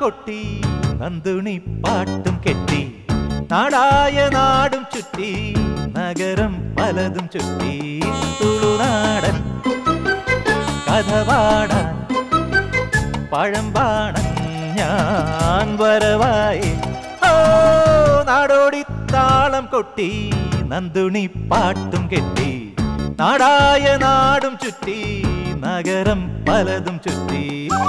കൊട്ടി നന്ദുണി പാട്ടും കെട്ടി നാടായ നാടും ചുറ്റി നഗരം പലതും ചുറ്റി തുളുനാടൻ കഥ പാടാൻ പഴം പാടാൻ ഞാൻ വരവായി ഓ നാടോടി താളം കൊട്ടി നന്ദുണി പാട്ടും കെട്ടി നാടായ നാടും ചുറ്റി നഗരം പലതും ചുറ്റി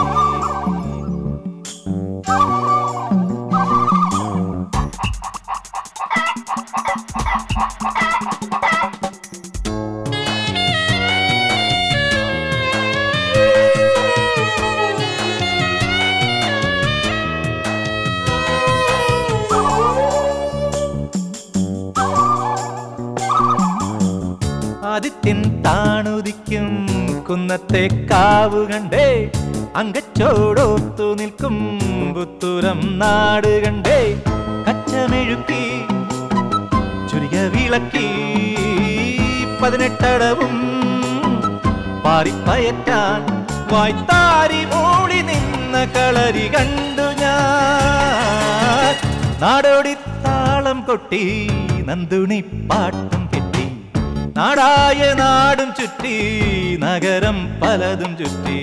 ആദിത്യൻ താണുദിക്കും കുന്നത്തെ കാവു കണ്ടേ അങ്കച്ചോടൊത്തു നിൽക്കും പുത്തുരം നാട് കണ്ടേ കച്ചമെഴുക്കി ചുരിക വിളക്കി പതിനെട്ടടവും പാറിപ്പയറ്റാൻ വായ്ത്താരി മൂളി നിന്ന കളരി കണ്ടു ഞാൻ നാടോടി താളം കൊട്ടി നന്ദുണി പാട്ടും കെട്ടി നാടായ നാടും ചുറ്റി നഗരം പലതും ചുറ്റി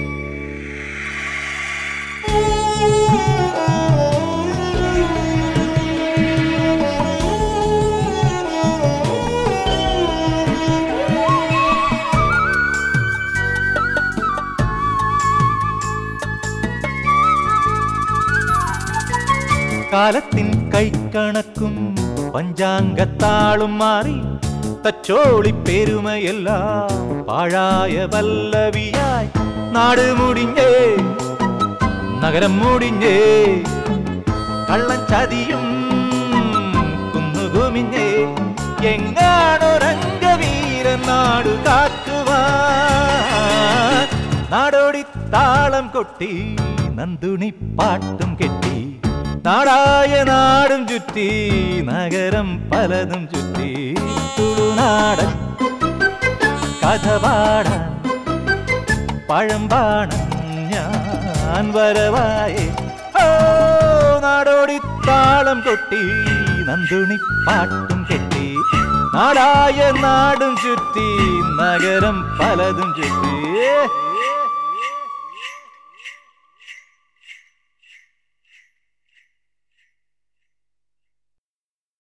കാലത്തിൻ കൈക്കണക്കും പഞ്ചാംഗത്താളും മാറി തച്ചോളി പെരുമയെല്ലാം പാഴായ വല്ലവിയായി നാട് മുടിഞ്ഞേ നഗരം മുടിഞ്ഞേ കള്ളൻ ചതിയും കുന്നുകുമിഞ്ഞേ എങ്ങാണോ രംഗവീരൻ നാടു കാക്കുവാൻ നാടോടി താളം കൊട്ടി നന്ദുണി പാട്ടും കെട്ടി നാടായ നാടും ചുറ്റി നഗരം പലതും ചുറ്റി തുളുനാടൻ കഥ പാടാൻ പഴം പാടാൻ ഞാൻ വരവായേ ഓ നാടോടി താളം കൊട്ടി നന്ദുണി പാട്ടും കെട്ടി നാടായ നാടും ചുറ്റി നഗരം പലതും ചുറ്റി